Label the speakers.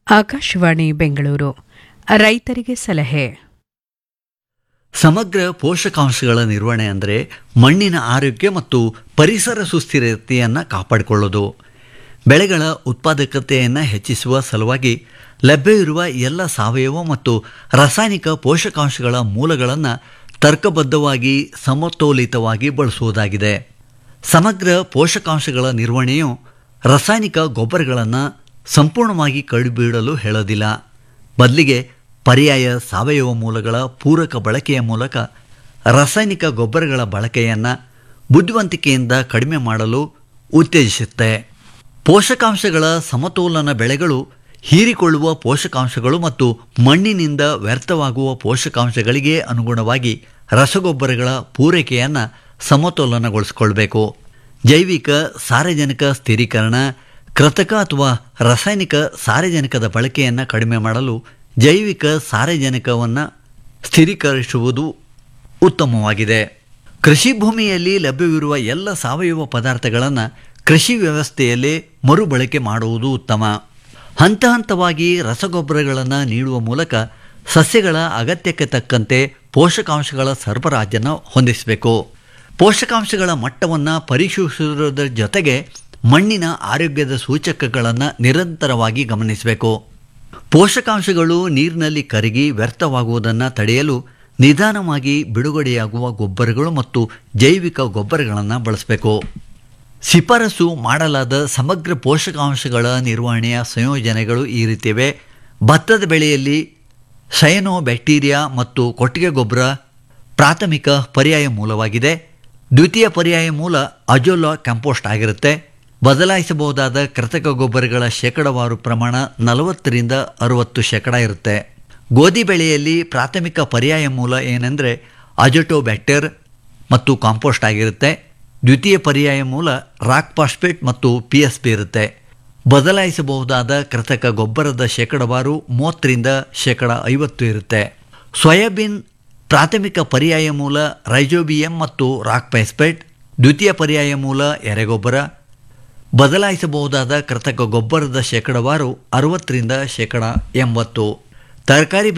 Speaker 1: ಆಕಾಶವಾಣಿ ಬೆಂಗಳೂರು ರೈತರಿಗೆ ಸಲಹೆ
Speaker 2: ಸಮಗ್ರ ಪೋಷಕಾಂಶಗಳ ನಿರ್ವಹಣೆ ಅಂದರೆ ಮಣ್ಣಿನ ಆರೋಗ್ಯ ಮತ್ತು ಪರಿಸರ ಸುಸ್ಥಿರತೆಯನ್ನು ಕಾಪಾಡಿಕೊಳ್ಳೋದು ಬೆಳೆಗಳ ಉತ್ಪಾದಕತೆಯನ್ನು ಹೆಚ್ಚಿಸುವ ಸಲುವಾಗಿ ಲಭ್ಯವಿರುವ ಎಲ್ಲ ಸಾವಯವ ಮತ್ತು ರಾಸಾಯನಿಕ ಪೋಷಕಾಂಶಗಳ ಮೂಲಗಳನ್ನು ತರ್ಕಬದ್ಧವಾಗಿ ಸಮತೋಲಿತವಾಗಿ ಬಳಸುವುದಾಗಿದೆ ಸಮಗ್ರ ಪೋಷಕಾಂಶಗಳ ನಿರ್ವಹಣೆಯು ರಾಸಾಯನಿಕ ಗೊಬ್ಬರಗಳನ್ನು ಸಂಪೂರ್ಣವಾಗಿ ಕಡಿಬಿಡಲು ಹೇಳೋದಿಲ್ಲ ಬದಲಿಗೆ ಪರ್ಯಾಯ ಸಾವಯವ ಮೂಲಗಳ ಪೂರಕ ಬಳಕೆಯ ಮೂಲಕ ರಾಸಾಯನಿಕ ಗೊಬ್ಬರಗಳ ಬಳಕೆಯನ್ನು ಬುದ್ಧಿವಂತಿಕೆಯಿಂದ ಕಡಿಮೆ ಮಾಡಲು ಉತ್ತೇಜಿಸುತ್ತೆ ಪೋಷಕಾಂಶಗಳ ಸಮತೋಲನ ಬೆಳೆಗಳು ಹೀರಿಕೊಳ್ಳುವ ಪೋಷಕಾಂಶಗಳು ಮತ್ತು ಮಣ್ಣಿನಿಂದ ವ್ಯರ್ಥವಾಗುವ ಪೋಷಕಾಂಶಗಳಿಗೆ ಅನುಗುಣವಾಗಿ ರಸಗೊಬ್ಬರಗಳ ಪೂರೈಕೆಯನ್ನು ಸಮತೋಲನಗೊಳಿಸಿಕೊಳ್ಬೇಕು ಜೈವಿಕ ಸಾರಜನಕ ಸ್ಥಿರೀಕರಣ ಕೃತಕ ಅಥವಾ ರಾಸಾಯನಿಕ ಸಾರಜನಕದ ಬಳಕೆಯನ್ನು ಕಡಿಮೆ ಮಾಡಲು ಜೈವಿಕ ಸಾರಜನಕವನ್ನು ಸ್ಥಿರೀಕರಿಸುವುದು ಉತ್ತಮವಾಗಿದೆ ಕೃಷಿ ಭೂಮಿಯಲ್ಲಿ ಲಭ್ಯವಿರುವ ಎಲ್ಲ ಸಾವಯವ ಪದಾರ್ಥಗಳನ್ನು ಕೃಷಿ ವ್ಯವಸ್ಥೆಯಲ್ಲೇ ಮರುಬಳಕೆ ಮಾಡುವುದು ಉತ್ತಮ ಹಂತ ಹಂತವಾಗಿ ರಸಗೊಬ್ಬರಗಳನ್ನು ನೀಡುವ ಮೂಲಕ ಸಸ್ಯಗಳ ಅಗತ್ಯಕ್ಕೆ ತಕ್ಕಂತೆ ಪೋಷಕಾಂಶಗಳ ಸರಬರಾಜನ್ನು ಹೊಂದಿಸಬೇಕು ಪೋಷಕಾಂಶಗಳ ಮಟ್ಟವನ್ನು ಪರೀಕ್ಷಿಸುವುದರ ಜೊತೆಗೆ ಮಣ್ಣಿನ ಆರೋಗ್ಯದ ಸೂಚಕಗಳನ್ನು ನಿರಂತರವಾಗಿ ಗಮನಿಸಬೇಕು ಪೋಷಕಾಂಶಗಳು ನೀರಿನಲ್ಲಿ ಕರಗಿ ವ್ಯರ್ಥವಾಗುವುದನ್ನು ತಡೆಯಲು ನಿಧಾನವಾಗಿ ಬಿಡುಗಡೆಯಾಗುವ ಗೊಬ್ಬರಗಳು ಮತ್ತು ಜೈವಿಕ ಗೊಬ್ಬರಗಳನ್ನು ಬಳಸಬೇಕು ಶಿಫಾರಸು ಮಾಡಲಾದ ಸಮಗ್ರ ಪೋಷಕಾಂಶಗಳ ನಿರ್ವಹಣೆಯ ಸಂಯೋಜನೆಗಳು ಈ ರೀತಿವೆ ಭತ್ತದ ಬೆಳೆಯಲ್ಲಿ ಸೈನೋ ಬ್ಯಾಕ್ಟೀರಿಯಾ ಮತ್ತು ಕೊಟ್ಟಿಗೆ ಗೊಬ್ಬರ ಪ್ರಾಥಮಿಕ ಪರ್ಯಾಯ ಮೂಲವಾಗಿದೆ ದ್ವಿತೀಯ ಪರ್ಯಾಯ ಮೂಲ ಅಜೋಲಾ ಕಂಪೋಸ್ಟ್ ಆಗಿರುತ್ತೆ ಬದಲಾಯಿಸಬಹುದಾದ ಕೃತಕ ಗೊಬ್ಬರಗಳ ಶೇಕಡವಾರು ಪ್ರಮಾಣ ನಲವತ್ತರಿಂದ ಅರುವತ್ತು ಶೇಕಡ ಇರುತ್ತೆ ಗೋಧಿ ಬೆಳೆಯಲ್ಲಿ ಪ್ರಾಥಮಿಕ ಪರ್ಯಾಯ ಮೂಲ ಏನೆಂದರೆ ಅಜೋಟೋಬ್ಯಾಕ್ಟರ್ ಮತ್ತು ಕಾಂಪೋಸ್ಟ್ ಆಗಿರುತ್ತೆ ದ್ವಿತೀಯ ಪರ್ಯಾಯ ಮೂಲ ರಾಕ್ ಫಾಸ್ಫೇಟ್ ಮತ್ತು ಪಿ ಎಸ್ ಪಿ ಇರುತ್ತೆ ಬದಲಾಯಿಸಬಹುದಾದ ಕೃತಕ ಗೊಬ್ಬರದ ಶೇಕಡವಾರು ಮೂವತ್ತರಿಂದ ಶೇಕಡ ಐವತ್ತು ಇರುತ್ತೆ ಸೋಯಾಬೀನ್ ಪ್ರಾಥಮಿಕ ಪರ್ಯಾಯ ಮೂಲ ರೈಜೋಬಿಯಂ ಮತ್ತು ರಾಕ್ ಫಾಸ್ಫೇಟ್ ದ್ವಿತೀಯ ಪರ್ಯಾಯ ಮೂಲ ಎರೆಗೊಬ್ಬರ ಬದಲಾಯಿಸಬಹುದಾದ ಕೃತಕ ಗೊಬ್ಬರದ ಶೇಕಡವಾರು ಅರವತ್ತರಿಂದ ಶೇಕಡ ಎಂಬತ್ತು ತರಕಾರಿ